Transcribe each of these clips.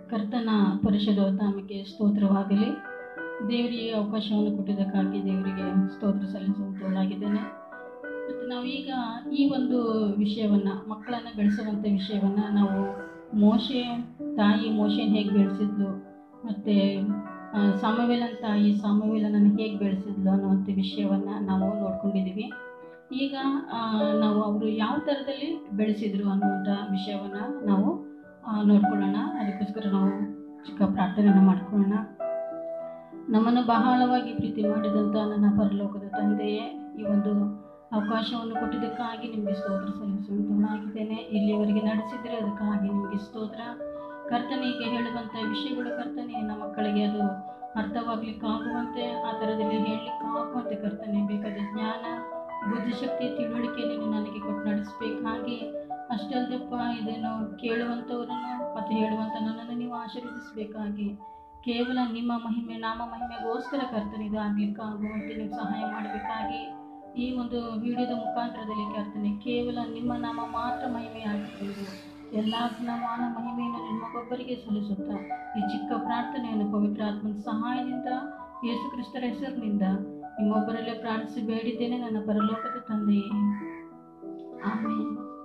ಕರ್ತನ ಪರಿಶುದ್ಧ ನಾಮಕ್ಕೆ ಸ್ತೋತ್ರವಾಗಲಿ ದೇವರಿಗೆ ಅವಕಾಶವನ್ನು ಕೊಟ್ಟಿದ್ದಕ್ಕಾಗಿ ದೇವರಿಗೆ ಸ್ತೋತ್ರ ಸಲ್ಲಿಸುವಂತವಳಾಗಿದ್ದೇನೆ ಮತ್ತು ನಾವು ಈಗ ಈ ಒಂದು ವಿಷಯವನ್ನು ಮಕ್ಕಳನ್ನು ಬೆಳೆಸುವಂಥ ವಿಷಯವನ್ನು ನಾವು ಮೋಶೆ ತಾಯಿ ಮೋಶೆನ ಹೇಗೆ ಬೆಳೆಸಿದ್ಲು ಮತ್ತು ಸಾಮವೇಲನ ತಾಯಿ ಸಾಮವೇಲನನ್ನು ಹೇಗೆ ಬೆಳೆಸಿದ್ಲು ಅನ್ನುವಂಥ ವಿಷಯವನ್ನು ನಾವು ನೋಡ್ಕೊಂಡಿದ್ದೀವಿ ಈಗ ಆ, ನಾವು ಅವರು ಯಾವ ಥರದಲ್ಲಿ ಬೆಳೆಸಿದ್ರು ಅನ್ನುವಂಥ ವಿಷಯವನ್ನು ನಾವು ಆ, ನೋಡ್ಕೊಳ್ಳೋಣ ಅದಕ್ಕೋಸ್ಕರ ನಾವು ಚಿಕ್ಕ ಪ್ರಾರ್ಥನೆಯನ್ನು ಮಾಡ್ಕೊಳ್ಳೋಣ ನಮ್ಮನ್ನು ಬಹಳವಾಗಿ ಪ್ರೀತಿ ಮಾಡಿದಂಥ ನನ್ನ ಪರಲೋಕದ ತಂದೆಯೇ ಈ ಒಂದು ಅವಕಾಶವನ್ನು ಕೊಟ್ಟಿದ್ದಕ್ಕಾಗಿ ನಿಮಗೆ ಸ್ತೋತ್ರ ಸಲ್ಲಿಸುವಂತವನಾಗಿದ್ದೇನೆ ಇಲ್ಲಿಯವರೆಗೆ ನಡೆಸಿದರೆ ಅದಕ್ಕಾಗಿ ನಿಮಗೆ ಸ್ತೋತ್ರ ಕರ್ತನಿಗೆ ಹೇಳುವಂಥ ವಿಷಯಗಳು ಕರ್ತನೆ ನಮ್ಮ ಮಕ್ಕಳಿಗೆ ಅದು ಅರ್ಥವಾಗ್ಲಿಕ್ಕಾಗುವಂತೆ ಆ ಥರದಲ್ಲಿ ಹೇಳಲಿಕ್ಕಾಗುವಂತೆ ಕರ್ತನೆ ಬೇಕಾದ ಜ್ಞಾನ ಬುದ್ಧಿಶಕ್ತಿ ತಿಳುವಳಿಕೆಯನ್ನು ನೀನು ನನಗೆ ಕೊಟ್ಟು ನಡೆಸಬೇಕಾಗಿ ಅಷ್ಟೇ ಅಲ್ಲದಪ್ಪ ಇದನ್ನು ಕೇಳುವಂಥವರನ್ನು ಮತ್ತು ಹೇಳುವಂಥ ನನ್ನನ್ನು ನೀವು ಆಶೀರ್ವದಿಸಬೇಕಾಗಿ ಕೇವಲ ನಿಮ್ಮ ಮಹಿಮೆ ನಾಮ ಮಹಿಮೆಗೋಸ್ಕರ ಕರ್ತನೆ ಇದು ಆಗ್ಲಿಕ್ಕಾಗುವಂತೆ ನೀವು ಸಹಾಯ ಮಾಡಬೇಕಾಗಿ ಈ ಒಂದು ವಿಡಿಯೋದ ಮುಖಾಂತರದಲ್ಲಿ ಕರ್ತನೆ ಕೇವಲ ನಿಮ್ಮ ನಾಮ ಮಾತ್ರ ಮಹಿಮೆ ಆಗಿರುವುದು ಎಲ್ಲ ಗುಣಮಾನ ಮಹಿಮೆಯನ್ನು ನಿಮ್ಮಗೊಬ್ಬರಿಗೆ ಸಲ್ಲಿಸುತ್ತಾ ಈ ಚಿಕ್ಕ ಪ್ರಾರ್ಥನೆಯನ್ನು ಪವಿತ್ರ ಆತ್ಮನ ಸಹಾಯದಿಂದ ಯೇಸು ಕ್ರಿಸ್ತರ ಹೆಸರಿನಿಂದ ನಿಮ್ಮೊಬ್ಬರಲ್ಲೇ ಪ್ರಾರ್ಥಿಸಿ ಬೇಡಿದ್ದೇನೆ ನನ್ನ ಪರಲೋಕದ ತಂದೆಯೇ ಆಮೇಲೆ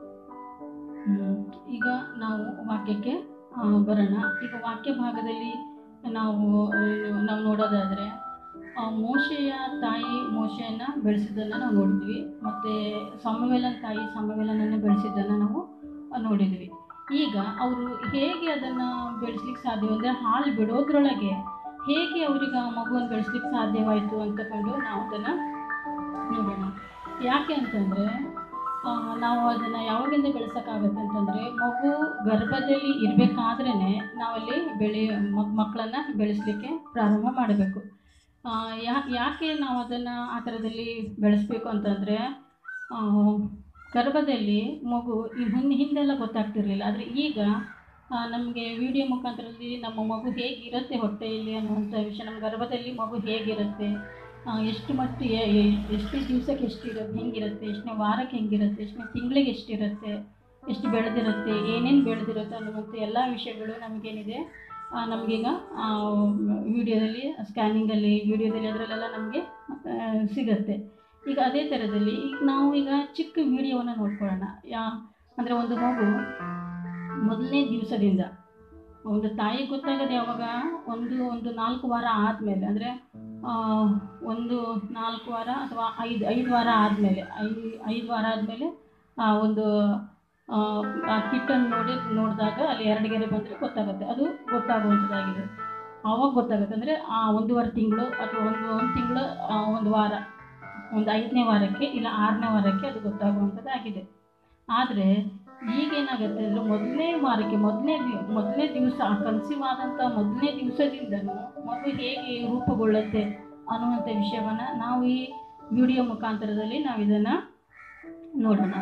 ಈಗ ನಾವು ವಾಕ್ಯಕ್ಕೆ ಆ, ಬರೋಣ ಈಗ ವಾಕ್ಯ ಭಾಗದಲ್ಲಿ ನಾವು ಆ, ನಾವು ನೋಡೋದಾದರೆ ಆ, ಮೋಶೆಯ ತಾಯಿ ಮೋಶೆಯನ್ನು ಬೆಳೆಸಿದ್ದನ್ನು ನಾವು ನೋಡಿದ್ವಿ ಮತ್ತು ಸಮವೇಲನ ತಾಯಿ ಸಮವೇಲನನ್ನು ಬೆಳೆಸಿದ್ದನ್ನು ನಾವು ಆ, ನೋಡಿದ್ವಿ ಈಗ ಅವರು ಹೇಗೆ ಅದನ್ನು ಬೆಳೆಸ್ಲಿಕ್ಕೆ ಸಾಧ್ಯ ಅಂದರೆ ಹಾಲು ಬಿಡೋದ್ರೊಳಗೆ ಹೇಗೆ ಅವ್ರಿಗೆ ಆ ಮಗುವನ್ನು ಬೆಳೆಸ್ಲಿಕ್ಕೆ ಸಾಧ್ಯವಾಯಿತು ಅಂತಕೊಂಡು ನಾವು ಅದನ್ನು ನೋಡೋಣ ಯಾಕೆ ಅಂತಂದರೆ ನಾವು ಅದನ್ನು ಯಾವಾಗಿಂದ ಬೆಳೆಸೋಕ್ಕಾಗತ್ತೆ ಅಂತಂದರೆ ಮಗು ಗರ್ಭದಲ್ಲಿ ಇರಬೇಕಾದ್ರೇ ನಾವಲ್ಲಿ ಬೆಳೆ ಮಕ್ ಮಕ್ಕಳನ್ನು ಬೆಳೆಸಲಿಕ್ಕೆ ಪ್ರಾರಂಭ ಮಾಡಬೇಕು ಯಾ ಯಾಕೆ ನಾವು ಅದನ್ನು ಆ ಥರದಲ್ಲಿ ಬೆಳೆಸಬೇಕು ಅಂತಂದರೆ ಗರ್ಭದಲ್ಲಿ ಮಗು ಈ ಮುನ್ನ ಹಿಂದೆಲ್ಲ ಗೊತ್ತಾಗ್ತಿರ್ಲಿಲ್ಲ ಆದರೆ ಈಗ ನಮಗೆ ವಿಡಿಯೋ ಮುಖಾಂತರದಲ್ಲಿ ನಮ್ಮ ಮಗು ಹೇಗಿರುತ್ತೆ ಹೊಟ್ಟೆಯಲ್ಲಿ ಅನ್ನುವಂಥ ವಿಷಯ ನಮ್ಮ ಗರ್ಭದಲ್ಲಿ ಮಗು ಹೇಗಿರುತ್ತೆ ಆ, ಎಷ್ಟು ಮಟ್ಟು ಎ- ಎ- ಎಷ್ಟು ದಿವಸಕ್ಕೆ ಎಷ್ಟಿರುತ್ತೆ ಹೆಂಗಿರುತ್ತೆ ಎಷ್ಟನೇ ವಾರಕ್ಕೆ ಹೆಂಗಿರುತ್ತೆ ಎಷ್ಟನೇ ತಿಂಗಳಿಗೆ ಎಷ್ಟಿರುತ್ತೆ ಎಷ್ಟು ಬೆಳೆದಿರುತ್ತೆ ಏನೇನು ಬೆಳೆದಿರುತ್ತೆ ಅನ್ನುವಂಥ ಎಲ್ಲ ವಿಷಯಗಳು ನಮಗೇನಿದೆ ಆ, ನಮಗೀಗ ವಿಡಿಯೋದಲ್ಲಿ ಸ್ಕ್ಯಾನಿಂಗಲ್ಲಿ ವಿಡಿಯೋದಲ್ಲಿ ಅದರಲ್ಲೆಲ್ಲ ನಮಗೆ ಸಿಗುತ್ತೆ ಈಗ ಅದೇ ಥರದಲ್ಲಿ ಈಗ ನಾವು ಈಗ ಚಿಕ್ಕ ವಿಡಿಯೋವನ್ನು ನೋಡ್ಕೊಳ್ಳೋಣ ಯಾ ಅಂದರೆ ಒಂದು ಮಗು ಮೊದಲನೇ ದಿವಸದಿಂದ ಒಂದು ತಾಯಿ ಗೊತ್ತಾಗೋದು ಯಾವಾಗ ಒಂದು ಒಂದು ನಾಲ್ಕು ವಾರ ಆದಮೇಲೆ ಅಂದರೆ ಒಂದು ನಾಲ್ಕು ವಾರ ಅಥವಾ ಐದು ಐದು ವಾರ ಆದಮೇಲೆ ಐದು ಐದು ವಾರ ಆದಮೇಲೆ ಒಂದು ಆ, ಆ ಕಿಟ್ಟನ್ನು ನೋಡಿ ನೋಡಿದಾಗ ಅಲ್ಲಿ ಎರಡು ಗೆರೆ ಬಂದರೆ ಗೊತ್ತಾಗುತ್ತೆ ಅದು ಗೊತ್ತಾಗುವಂಥದ್ದಾಗಿದೆ ಆವಾಗ ಗೊತ್ತಾಗುತ್ತೆ ಅಂದರೆ ಆ ಒಂದೂವರೆ ತಿಂಗಳು ಅಥವಾ ಒಂದು ಒಂದು ತಿಂಗಳು ಒಂದು ವಾರ ಒಂದು ಐದನೇ ವಾರಕ್ಕೆ ಇಲ್ಲ ಆರನೇ ವಾರಕ್ಕೆ ಅದು ಗೊತ್ತಾಗುವಂಥದ್ದಾಗಿದೆ ಆದರೆ ಈಗೇನಾಗುತ್ತೆ ಅಂದರೆ ಮೊದಲನೇ ವಾರಕ್ಕೆ ಮೊದಲನೇ ದಿವ ಮೊದಲನೇ ದಿವಸ ಕನ್ಸೀವ್ ಆದಂಥ ಮೊದಲನೇ ದಿವಸದಿಂದನೂ ಮಗು ಹೇಗೆ ರೂಪುಗೊಳ್ಳುತ್ತೆ ಅನ್ನುವಂಥ ವಿಷಯವನ್ನು ನಾವು ಈ ವಿಡಿಯೋ ಮುಖಾಂತರದಲ್ಲಿ ನಾವು ಇದನ್ನು ನೋಡೋಣ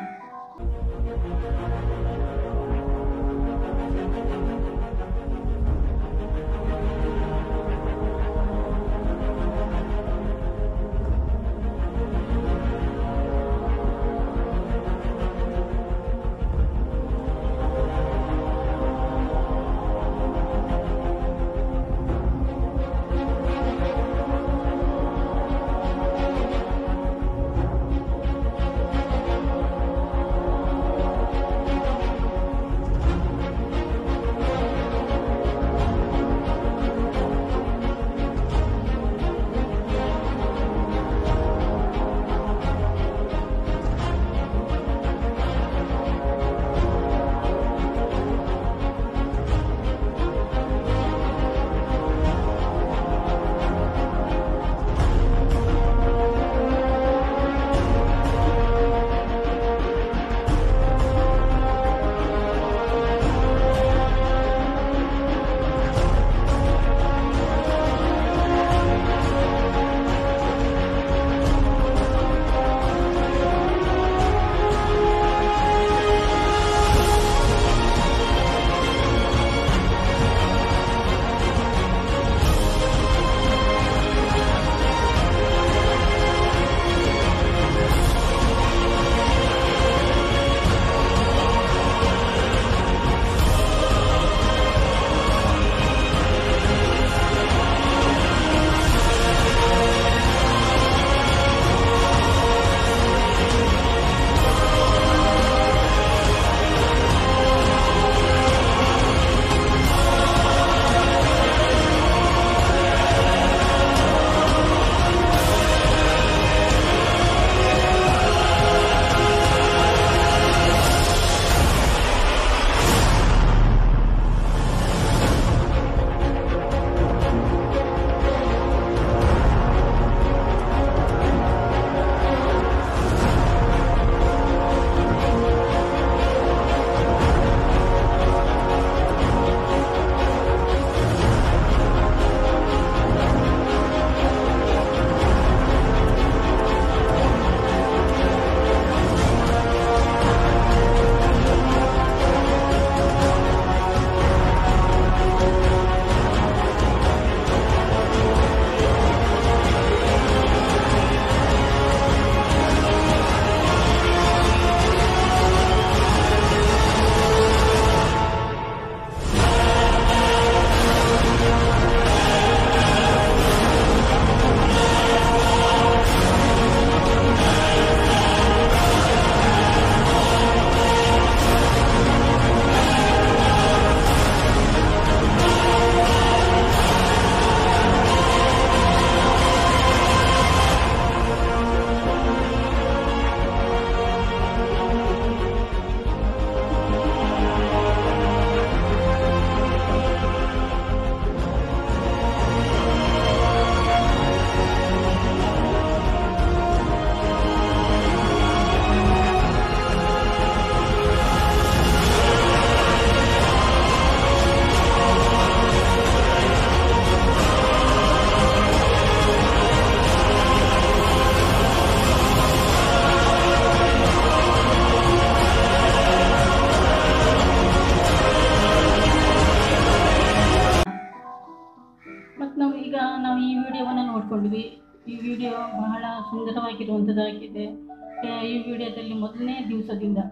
ವಿಡಿಯೋವನ್ನು ನೋಡ್ಕೊಂಡ್ವಿ ಈ ವಿಡಿಯೋ ಬಹಳ ಸುಂದರವಾಗಿರುವಂಥದ್ದಾಗಿದೆ ಆ, ಈ ವಿಡಿಯೋದಲ್ಲಿ ಮೊದಲನೇ ದಿವಸದಿಂದ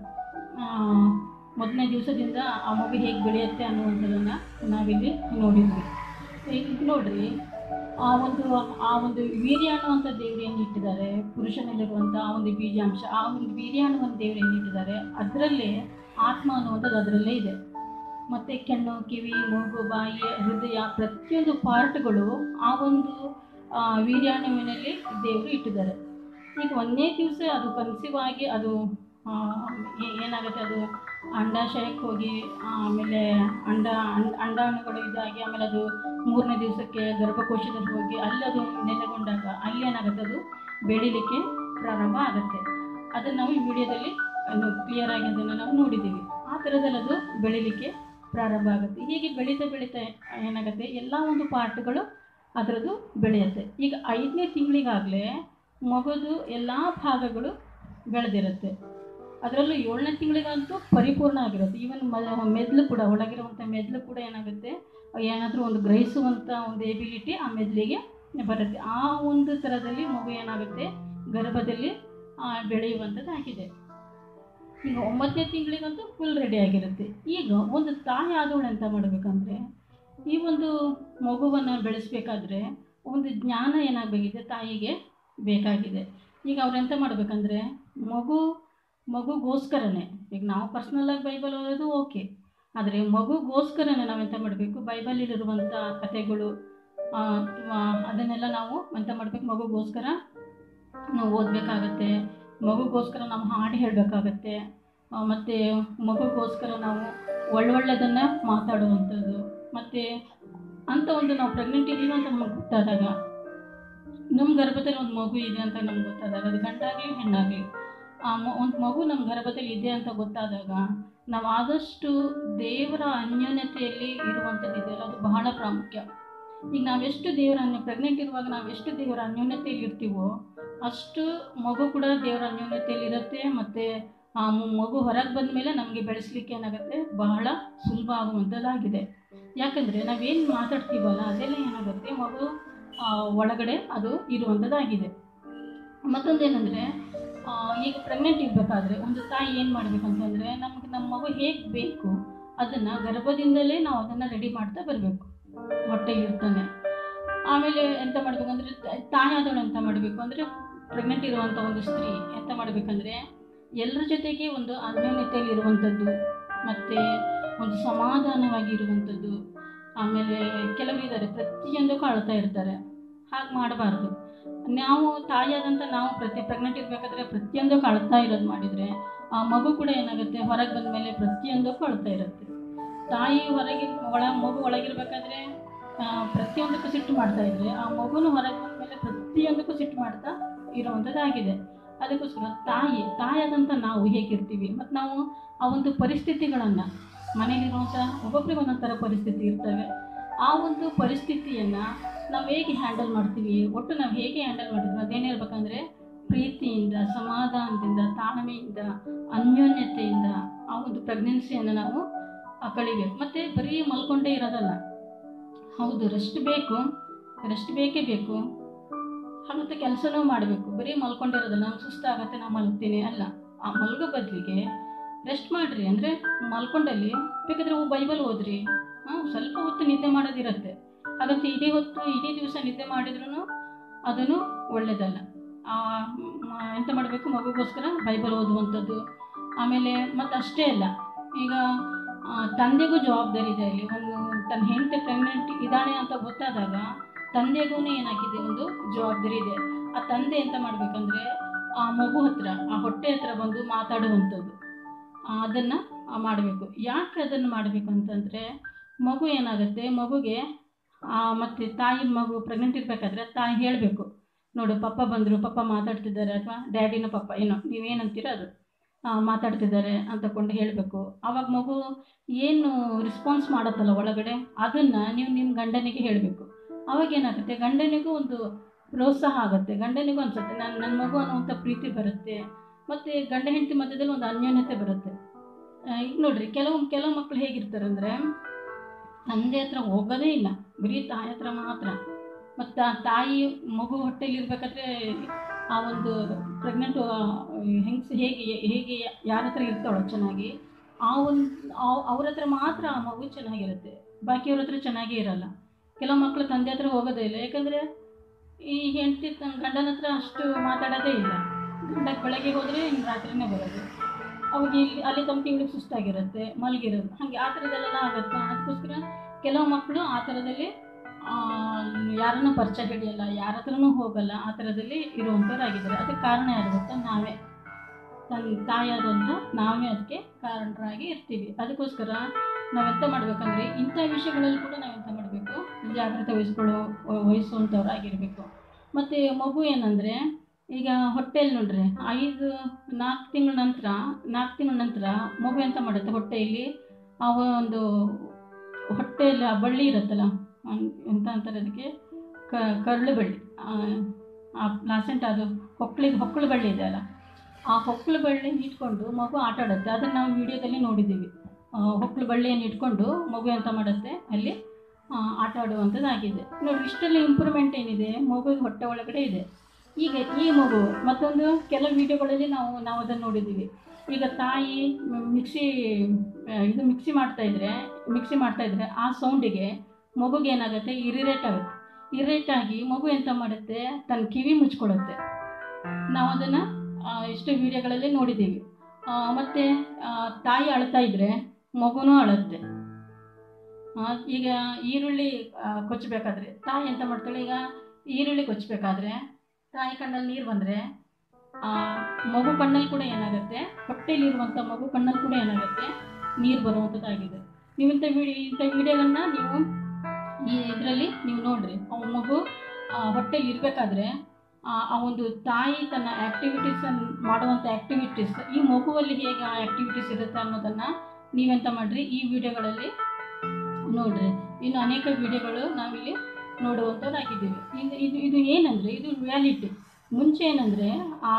ಮೊದಲನೇ ದಿವಸದಿಂದ ಆ ಮಗು ಹೇಗೆ ಬೆಳೆಯುತ್ತೆ ಅನ್ನುವಂಥದ್ದನ್ನು ನಾವಿಲ್ಲಿ ನೋಡಿದ್ವಿ ಈಗ ನೋಡ್ರಿ ಆ ಒಂದು ಆ ಒಂದು ವೀರ್ಯಾಣು ಅಂತ ದೇವರು ಏನು ಇಟ್ಟಿದ್ದಾರೆ ಪುರುಷನಲ್ಲಿರುವಂಥ ಆ ಒಂದು ಬೀಜಾಂಶ ಆ ಒಂದು ವೀರ್ಯಾಣುವನ್ನು ದೇವರು ಏನು ಇಟ್ಟಿದ್ದಾರೆ ಅದರಲ್ಲೇ ಆತ್ಮ ಅನ್ನುವಂಥದ್ದು ಅದರಲ್ಲೇ ಇದೆ ಮತ್ತು ಕೆಣ್ಣು ಕಿವಿ ಮೂಗು ಬಾಯಿ ಹೃದಯ ಪ್ರತಿಯೊಂದು ಪಾರ್ಟ್ಗಳು ಆ ಒಂದು ಆ, ವೀರ್ಯಾಣುವಿನಲ್ಲಿ ದೇವರು ಇಟ್ಟಿದ್ದಾರೆ ಈಗ ಒಂದನೇ ದಿವಸ ಅದು ಕನ್ಸೀವ್ ಆಗಿ ಅದು ಆ, ಏ- ಏನಾಗುತ್ತೆ ಅದು ಅಂಡಾಶಯಕ್ಕೆ ಹೋಗಿ ಆಮೇಲೆ ಅಂಡ ಅಂಡ ಅಂಡಾಣುಗಳು ಇದಾಗಿ ಆಮೇಲೆ ಅದು ಮೂರನೇ ದಿವಸಕ್ಕೆ ಗರ್ಭಕೋಶದಲ್ಲಿ ಹೋಗಿ ಅಲ್ಲಿ ಅದು ನೆಲೆಗೊಂಡಾಗ ಅಲ್ಲಿ ಏನಾಗುತ್ತೆ ಅದು ಬೆಳಿಲಿಕ್ಕೆ ಪ್ರಾರಂಭ ಆಗುತ್ತೆ ಅದನ್ನು ನಾವು ಈ ವಿಡಿಯೋದಲ್ಲಿ ಕ್ಲಿಯರ್ ಆಗಿ ಅದನ್ನು ನಾವು ನೋಡಿದ್ದೀವಿ ಆ ಥರದಲ್ಲಿ ಅದು ಬೆಳಿಲಿಕ್ಕೆ ಪ್ರಾರಂಭ ಆಗುತ್ತೆ ಹೀಗೆ ಬೆಳೀತಾ ಬೆಳೀತಾ ಏನಾಗುತ್ತೆ ಎಲ್ಲ ಒಂದು ಪಾರ್ಟ್ಗಳು ಅದರದ್ದು ಬೆಳೆಯುತ್ತೆ ಈಗ ಐದನೇ ತಿಂಗಳಿಗಾಗಲೇ ಮಗುದು ಎಲ್ಲ ಭಾಗಗಳು ಬೆಳೆದಿರುತ್ತೆ ಅದರಲ್ಲೂ ಏಳನೇ ತಿಂಗಳಿಗಂತೂ ಪರಿಪೂರ್ಣ ಆಗಿರುತ್ತೆ ಈವನ್ ಮೆದ್ಲು ಕೂಡ ಒಳಗಿರುವಂಥ ಮೆದ್ಲು ಕೂಡ ಏನಾಗುತ್ತೆ ಏನಾದರೂ ಒಂದು ಗ್ರಹಿಸುವಂಥ ಒಂದು ಎಬಿಲಿಟಿ ಆ ಮೆದ್ಲಿಗೆ ಬರುತ್ತೆ ಆ ಒಂದು ಥರದಲ್ಲಿ ಮಗು ಏನಾಗುತ್ತೆ ಗರ್ಭದಲ್ಲಿ ಆ, ಬೆಳೆಯುವಂಥದ್ದಾಗಿದೆ ಈಗ ಒಂಬತ್ತನೇ ತಿಂಗಳಿಗಂತೂ ಫುಲ್ ರೆಡಿ ಆಗಿರುತ್ತೆ ಈಗ ಒಂದು ತಾಯಿ ಆದವಳು ಎಂತ ಮಾಡಬೇಕಂದ್ರೆ ಈ ಒಂದು ಮಗುವನ್ನು ಬೆಳೆಸಬೇಕಾದ್ರೆ ಒಂದು ಜ್ಞಾನ ಏನಾಗಬೇಕಿದೆ ತಾಯಿಗೆ ಬೇಕಾಗಿದೆ ಈಗ ಅವ್ರು ಎಂತ ಮಾಡಬೇಕಂದ್ರೆ ಮಗು ಮಗುಗೋಸ್ಕರನೇ ಈಗ ನಾವು ಪರ್ಸ್ನಲ್ಲಾಗಿ ಬೈಬಲ್ ಓದೋದು ಓಕೆ ಆದರೆ ಮಗುಗೋಸ್ಕರನೇ ನಾವೆಂತ ಮಾಡಬೇಕು ಬೈಬಲಲ್ಲಿರುವಂಥ ಕಥೆಗಳು ಆ, ಆ, ಅದನ್ನೆಲ್ಲ ನಾವು ಎಂತ ಮಾಡಬೇಕು ಮಗುಗೋಸ್ಕರ ನಾವು ಓದಬೇಕಾಗತ್ತೆ ಮಗುಗೋಸ್ಕರ ನಾವು ಹಾಡು ಹೇಳಬೇಕಾಗತ್ತೆ ಮತ್ತು ಮಗುಗೋಸ್ಕರ ನಾವು ಒಳ್ಳೊಳ್ಳೆದನ್ನು ಮಾತಾಡುವಂಥದ್ದು ಮತ್ತು ಅಂಥ ಒಂದು ನಾವು ಪ್ರೆಗ್ನೆಂಟ್ ಇದ್ದೀವಿ ಅಂತ ನಮಗೆ ಗೊತ್ತಾದಾಗ ನಮ್ಮ ಗರ್ಭದಲ್ಲಿ ಒಂದು ಮಗು ಇದೆ ಅಂತ ನಮ್ಗೆ ಗೊತ್ತಾದಾಗ ಅದು ಗಂಡಾಗಲಿ ಹೆಣ್ಣಾಗಲಿ ಆ ಮ ಒಂದು ಮಗು ನಮ್ಮ ಗರ್ಭದಲ್ಲಿ ಇದೆ ಅಂತ ಗೊತ್ತಾದಾಗ ನಾವು ಆದಷ್ಟು ದೇವರ ಅನ್ಯೋನ್ಯತೆಯಲ್ಲಿ ಇರುವಂಥದ್ದು ಇದೆಯಲ್ಲ ಅದು ಬಹಳ ಪ್ರಾಮುಖ್ಯ ಈಗ ನಾವೆಷ್ಟು ದೇವರ ಅನ್ಯ ಪ್ರೆಗ್ನೆಂಟ್ ಇರುವಾಗ ನಾವೆಷ್ಟು ದೇವರ ಅನ್ಯೋನ್ಯತೆಯಲ್ಲಿ ಇರ್ತೀವೋ ಅಷ್ಟು ಮಗು ಕೂಡ ದೇವರ ಅನ್ಯೋನ್ಯತೆಯಲ್ಲಿ ಇರುತ್ತೆ ಮತ್ತು ಆ ಮ- ಮಗು ಹೊರಗೆ ಬಂದ ಮೇಲೆ ನಮಗೆ ಬೆಳೆಸಲಿಕ್ಕೆ ಏನಾಗುತ್ತೆ ಬಹಳ ಸುಲಭ ಆಗುವಂಥದ್ದಾಗಿದೆ ಯಾಕಂದರೆ ನಾವೇನು ಮಾತಾಡ್ತೀವಲ್ಲ ಅದೆಲ್ಲ ಏನಾಗುತ್ತೆ ಮಗು ಆ, ಒಳಗಡೆ ಅದು ಇರುವಂಥದ್ದಾಗಿದೆ ಮತ್ತೊಂದೇನೆಂದರೆ ಈಗ ಪ್ರೆಗ್ನೆಂಟ್ ಇರಬೇಕಾದ್ರೆ ಒಂದು ತಾಯಿ ಏನು ಮಾಡಬೇಕಂತಂದರೆ ನಮಗೆ ನಮ್ಮ ಮಗು ಹೇಗೆ ಬೇಕು ಅದನ್ನು ಗರ್ಭದಿಂದಲೇ ನಾವು ಅದನ್ನು ರೆಡಿ ಮಾಡ್ತಾ ಬರಬೇಕು ಹೊಟ್ಟೆಲಿ ಇರ್ತಾನೆ ಆಮೇಲೆ ಎಂತ ಮಾಡಬೇಕಂದ್ರೆ ತಾಯಿ ಆದವಳು ಎಂತ ಮಾಡಬೇಕು ಅಂದರೆ ಪ್ರೆಗ್ನೆಂಟ್ ಇರುವಂಥ ಒಂದು ಸ್ತ್ರೀ ಎಂತ ಮಾಡಬೇಕಂದ್ರೆ ಎಲ್ಲರ ಜೊತೆಗೆ ಒಂದು ಅನ್ಯೋನ್ಯತೆಯಲ್ಲಿ ಇರುವಂಥದ್ದು ಮತ್ತು ಒಂದು ಸಮಾಧಾನವಾಗಿ ಇರುವಂಥದ್ದು ಆಮೇಲೆ ಕೆಲವರು ಇದ್ದಾರೆ ಪ್ರತಿಯೊಂದಕ್ಕೂ ಅಳ್ತಾ ಇರ್ತಾರೆ ಹಾಗೆ ಮಾಡಬಾರ್ದು ನಾವು ತಾಯಿಯಾದಂಥ ನಾವು ಪ್ರತಿ ಪ್ರೆಗ್ನೆಂಟ್ ಇರಬೇಕಾದ್ರೆ ಪ್ರತಿಯೊಂದಕ್ಕೂ ಅಳ್ತಾ ಇರೋದು ಮಾಡಿದರೆ ಆ ಮಗು ಕೂಡ ಏನಾಗುತ್ತೆ ಹೊರಗೆ ಬಂದ ಮೇಲೆ ಪ್ರತಿಯೊಂದಕ್ಕೂ ಅಳ್ತಾ ಇರುತ್ತೆ ತಾಯಿ ಹೊರಗೆ ಒಳ ಮಗು ಒಳಗಿರ್ಬೇಕಾದ್ರೆ ಆ, ಪ್ರತಿಯೊಂದಕ್ಕೂ ಸಿಟ್ಟು ಮಾಡ್ತಾ ಇದ್ರೆ ಆ ಮಗುನು ಹೊರಗೆ ಬಂದ ಮೇಲೆ ಪ್ರತಿಯೊಂದಕ್ಕೂ ಸಿಟ್ಟು ಮಾಡ್ತಾ ಇರುವಂಥದ್ದಾಗಿದೆ ಅದಕ್ಕೋಸ್ಕರ ತಾಯಿ ತಾಯಿಯಾದಂಥ ನಾವು ಹೇಗಿರ್ತೀವಿ ಮತ್ತು ನಾವು ಆ ಒಂದು ಪರಿಸ್ಥಿತಿಗಳನ್ನು ಮನೇಲಿರುವಂಥ ಒಬ್ಬೊಬ್ಬರಿಗೆ ಒಂದೊಂದು ಥರ ಪರಿಸ್ಥಿತಿ ಇರ್ತವೆ ಆ ಒಂದು ಪರಿಸ್ಥಿತಿಯನ್ನು ನಾವು ಹೇಗೆ ಹ್ಯಾಂಡಲ್ ಮಾಡ್ತೀವಿ ಒಟ್ಟು ನಾವು ಹೇಗೆ ಹ್ಯಾಂಡಲ್ ಮಾಡಿದ್ವಿ ಅದೇನಿರ್ಬೇಕಂದ್ರೆ ಪ್ರೀತಿಯಿಂದ ಸಮಾಧಾನದಿಂದ ತಾಳ್ಮೆಯಿಂದ ಅನ್ಯೋನ್ಯತೆಯಿಂದ ಆ ಒಂದು ಪ್ರೆಗ್ನೆನ್ಸಿಯನ್ನು ನಾವು ಆ, ಕಳಿಬೇಕು ಮತ್ತು ಬರೀ ಮಲ್ಕೊಂಡೇ ಇರೋದಲ್ಲ ಹೌದು ರೆಸ್ಟ್ ಬೇಕು ರೆಸ್ಟ್ ಬೇಕೇ ಬೇಕು ಮತ್ತು ಕೆಲಸನೂ ಮಾಡಬೇಕು ಬರೀ ಮಲ್ಕೊಂಡಿರೋದಲ್ಲ ನಂಗೆ ಸುಸ್ತಾಗತ್ತೆ ನಾನು ಮಲ್ಗ್ತೀನಿ ಅಲ್ಲ ಆ ಮಲ್ಗೋ ಬದಲಿಗೆ ರೆಸ್ಟ್ ಮಾಡಿರಿ ಅಂದರೆ ಮಲ್ಕೊಂಡಲ್ಲಿ ಬೇಕಾದರೆ ಬೈಬಲ್ ಓದ್ರಿ ಹಾಂ ಸ್ವಲ್ಪ ಹೊತ್ತು ನಿದ್ದೆ ಮಾಡೋದಿರುತ್ತೆ ಹಾಗಂತ ಇಡೀ ಹೊತ್ತು ಇಡೀ ದಿವಸ ನಿದ್ದೆ ಮಾಡಿದ್ರೂ ಅದನ್ನು ಒಳ್ಳೆಯದಲ್ಲ ಆ, ಮ- ಎಂತ ಮಾಡಬೇಕು ಮಗುಗೋಸ್ಕರ ಬೈಬಲ್ ಓದುವಂಥದ್ದು ಆಮೇಲೆ ಮತ್ತು ಅಷ್ಟೇ ಅಲ್ಲ ಈಗ ಆ, ತಂದೆಗೂ ಜವಾಬ್ದಾರಿ ಇದೆ ಅಲ್ಲಿ ಒಂದು ತನ್ನ ಹೆಂಡತಿ ಪ್ರೆಗ್ನೆಂಟ್ ಇದ್ದಾಳೆ ಅಂತ ಗೊತ್ತಾದಾಗ ತಂದೆಗೂ ಏನಾಗಿದೆ ಒಂದು ಜವಾಬ್ದಾರಿ ಇದೆ ಆ ತಂದೆ ಎಂತ ಮಾಡಬೇಕಂದ್ರೆ ಆ ಮಗು ಹತ್ರ ಆ ಹೊಟ್ಟೆ ಹತ್ರ ಬಂದು ಮಾತಾಡುವಂಥದ್ದು ಅದನ್ನು ಮಾಡಬೇಕು ಯಾಕೆ ಅದನ್ನು ಮಾಡಬೇಕು ಅಂತಂದರೆ ಮಗು ಏನಾಗುತ್ತೆ ಮಗುಗೆ ಆ, ಮತ್ತೆ ತಾಯಿ ಮಗು ಪ್ರೆಗ್ನೆಂಟ್ ಇರಬೇಕಾದ್ರೆ ತಾಯಿ ಹೇಳಬೇಕು ನೋಡು ಪಪ್ಪ ಬಂದರು ಪಪ್ಪ ಮಾತಾಡ್ತಿದ್ದಾರೆ ಅಥವಾ ಡ್ಯಾಡಿನ ಪಪ್ಪ ಏನೋ ನೀವೇನಂತೀರ ಅದು ಆ, ಮಾತಾಡ್ತಿದ್ದಾರೆ ಅಂತಕೊಂಡು ಹೇಳಬೇಕು ಆವಾಗ ಮಗು ಏನು ರಿಸ್ಪಾನ್ಸ್ ಮಾಡುತ್ತಲ್ಲ ಒಳಗಡೆ ಅದನ್ನು ನೀವು ನಿಮ್ಮ ಗಂಡನಿಗೆ ಹೇಳಬೇಕು ಅವಾಗ ಏನಾಗುತ್ತೆ ಗಂಡನಿಗೂ ಒಂದು ಪ್ರೋತ್ಸಾಹ ಆಗುತ್ತೆ ಗಂಡನಿಗೂ ಅನ್ಸುತ್ತೆ ನಾನು ನನ್ನ ಮಗು ಅನ್ನುವಂಥ ಪ್ರೀತಿ ಬರುತ್ತೆ ಮತ್ತು ಗಂಡ ಹೆಂಡತಿ ಮಧ್ಯದಲ್ಲಿ ಒಂದು ಅನ್ಯೋನ್ಯತೆ ಬರುತ್ತೆ ಆ, ಈಗ ನೋಡ್ರಿ ಕೆಲವು ಕೆಲವು ಮಕ್ಕಳು ಹೇಗಿರ್ತಾರೆ ಅಂದರೆ ತಂದೆ ಹತ್ರ ಹೋಗೋದೇ ಇಲ್ಲ ಬರೀ ತಾಯಿ ಹತ್ರ ಮಾತ್ರ ಮತ್ತು ಆ ತಾಯಿ ಮಗು ಹೊಟ್ಟೆಯಲ್ಲಿ ಇರಬೇಕಾದ್ರೆ ಆ ಒಂದು ಪ್ರೆಗ್ನೆಂಟು ಹೆಂಗಸು ಹೇಗೆ ಹೇಗೆ ಯಾರ ಹತ್ರ ಇರ್ತಾಳೋ ಚೆನ್ನಾಗಿ ಆ ಒಂದು ಅವ್ರ ಹತ್ರ ಮಾತ್ರ ಆ ಮಗು ಚೆನ್ನಾಗಿರುತ್ತೆ ಬಾಕಿಯವ್ರ ಹತ್ರ ಚೆನ್ನಾಗೇ ಇರಲ್ಲ ಕೆಲವು ಮಕ್ಕಳು ತಂದೆ ಹತ್ರ ಹೋಗೋದೇ ಇಲ್ಲ ಯಾಕಂದರೆ ಈ ಹೆಂಡತಿ ತನ್ನ ಗಂಡನ ಹತ್ರ ಅಷ್ಟು ಮಾತಾಡೋದೇ ಇಲ್ಲ ಗಂಡ ಬೆಳಗ್ಗೆ ಹೋದರೆ ಇನ್ನು ರಾತ್ರಿನೇ ಬರೋದು ಅವಾಗ ಇಲ್ಲಿ ಅಲ್ಲಿ ತನಕ ಇವಳಿಗೆ ಸುಸ್ತಾಗಿರುತ್ತೆ ಮಲಗಿರೋದು ಹಾಗೆ ಆ ಥರದಲ್ಲೆಲ್ಲ ಆಗುತ್ತೆ ಅದಕ್ಕೋಸ್ಕರ ಕೆಲವು ಮಕ್ಕಳು ಆ ಥರದಲ್ಲಿ ಯಾರನ್ನೂ ಪರಿಚಯ ಹಿಡಿಯಲ್ಲ ಯಾರ ಹತ್ರನೂ ಹೋಗಲ್ಲ ಆ ಥರದಲ್ಲಿ ಇರುವಂಥವ್ರಾಗಿದ್ದಾರೆ ಅದಕ್ಕೆ ಕಾರಣ ಯಾರು ಗೊತ್ತಾ ನಾವೇ ತನ್ನ ತಾಯಾದಂಥ ನಾವೇ ಅದಕ್ಕೆ ಕಾರಣರಾಗಿ ಇರ್ತೀವಿ ಅದಕ್ಕೋಸ್ಕರ ನಾವೆಂತ ಮಾಡಬೇಕಂದ್ರೆ ಇಂಥ ವಿಷಯಗಳಲ್ಲಿ ಕೂಡ ನಾವೆಂತ ಮಾಡಬೇಕು ಜಾಗ್ರತೆ ವಹಿಸ್ಕೊಳ್ಳೋ ವಹಿಸುವಂಥವ್ರಾಗಿರಬೇಕು ಮತ್ತು ಮಗು ಏನಂದರೆ ಈಗ ಹೊಟ್ಟೆಯಲ್ಲಿ ನೋಡ್ರಿ ಐದು ನಾಲ್ಕು ತಿಂಗಳ ನಂತರ ನಾಲ್ಕು ತಿಂಗಳ ನಂತರ ಮಗು ಎಂತ ಮಾಡುತ್ತೆ ಹೊಟ್ಟೆಯಲ್ಲಿ ಆ ಒಂದು ಹೊಟ್ಟೆಯಲ್ಲಿ ಆ ಬಳ್ಳಿ ಇರುತ್ತಲ್ಲ ಅನ್- ಎಂತ ಅಂತಾರೆ ಅದಕ್ಕೆ ಕ ಕರಳು ಬಳ್ಳಿ ಆ, ಆ ಪ್ಲಾಸೆಂಟ್ ಅದು ಹೊಕ್ಕಳಿಗೆ ಹೊಕ್ಕಳು ಬಳ್ಳಿ ಇದೆ ಅಲ್ಲ ಆ ಹೊಕ್ಕಳು ಬಳ್ಳಿ ಇಟ್ಕೊಂಡು ಮಗು ಆಟ ಆಡುತ್ತೆ ಅದನ್ನು ನಾವು ವಿಡಿಯೋದಲ್ಲಿ ನೋಡಿದ್ದೀವಿ ಆ, ಹೊಕ್ಕಳು ಬಳ್ಳಿಯನ್ನು ಇಟ್ಕೊಂಡು ಮಗು ಎಂತ ಮಾಡುತ್ತೆ ಅಲ್ಲಿ ಆ, ಆಟ ಆಡುವಂಥದ್ದಾಗಿದೆ ನೋಡಿ ಇಷ್ಟೆಲ್ಲ ಇಂಪ್ರೂವ್ಮೆಂಟ್ ಏನಿದೆ ಮಗುವಿಗೆ ಹೊಟ್ಟೆ ಒಳಗಡೆ ಇದೆ ಈಗ ಈ ಮಗು ಮತ್ತೊಂದು ಕೆಲವು ವಿಡಿಯೋಗಳಲ್ಲಿ ನಾವು ನಾವು ಅದನ್ನು ನೋಡಿದ್ದೀವಿ ಈಗ ತಾಯಿ ಮ್- ಮಿಕ್ಸಿ ಆ, ಇದು ಮಿಕ್ಸಿ ಮಾಡ್ತಾ ಇದ್ರೆ ಮಿಕ್ಸಿ ಮಾಡ್ತಾ ಇದ್ರೆ ಆ ಸೌಂಡಿಗೆ ಮಗುಗೆ ಏನಾಗುತ್ತೆ ಇರಿರೇಟ್ ಆಗುತ್ತೆ ಇರಿರೇಟ್ ಆಗಿ ಮಗು ಎಂತ ಮಾಡುತ್ತೆ ತನ್ನ ಕಿವಿ ಮುಚ್ಕೊಳ್ಳುತ್ತೆ ನಾವು ಅದನ್ನು ಎಷ್ಟೋ ವಿಡಿಯೋಗಳಲ್ಲಿ ನೋಡಿದ್ದೀವಿ ಆ, ಮತ್ತೆ ಆ, ತಾಯಿ ಅಳ್ತಾ ಇದ್ರೆ ಮಗುನೂ ಅಳುತ್ತೆ ಆ, ಈಗ ಈರುಳ್ಳಿ ಆ, ಕೊಚ್ಚಬೇಕಾದ್ರೆ ತಾಯಿ ಎಂತ ಮಾಡ್ತಾಳೆ ಈಗ ಈರುಳ್ಳಿ ಕೊಚ್ಚಬೇಕಾದ್ರೆ ತಾಯಿ ಕಣ್ಣಲ್ಲಿ ನೀರು ಬಂದರೆ ಮಗು ಕಣ್ಣಲ್ಲಿ ಕೂಡ ಏನಾಗುತ್ತೆ ಹೊಟ್ಟೆಲಿರುವಂಥ ಮಗು ಕಣ್ಣಲ್ಲಿ ಕೂಡ ಏನಾಗುತ್ತೆ ನೀರು ಬರುವಂಥದ್ದಾಗಿದೆ ನೀವು ಇಂಥ ವಿಡಿಯೋ ಇಂಥ ವಿಡಿಯೋವನ್ನು ನೀವು ಈ ಇದರಲ್ಲಿ ನೀವು ನೋಡ್ರಿ ಅವ ಮಗು ಆ, ಹೊಟ್ಟೆಲಿ ಇರಬೇಕಾದ್ರೆ ಆ ಒಂದು ತಾಯಿ ತನ್ನ ಆ್ಯಕ್ಟಿವಿಟೀಸನ್ನು ಮಾಡುವಂಥ ಆ್ಯಕ್ಟಿವಿಟೀಸ್ ಈ ಮಗುವಲ್ಲಿ ಹೇಗೆ ಆ ಆ್ಯಕ್ಟಿವಿಟೀಸ್ ಇರುತ್ತೆ ಅನ್ನೋದನ್ನು ನೀವೆಂತ ಮಾಡಿರಿ ಈ ವಿಡಿಯೋಗಳಲ್ಲಿ ನೋಡ್ರಿ ಇನ್ನು ಅನೇಕ ವಿಡಿಯೋಗಳು ನಾವಿಲ್ಲಿ ನೋಡುವಂಥದ್ದಾಗಿದ್ದೀವಿ ಇದು ಇದು ಇದು ಏನಂದರೆ ಇದು ರಿಯಾಲಿಟಿ ಮುಂಚೆ ಏನಂದರೆ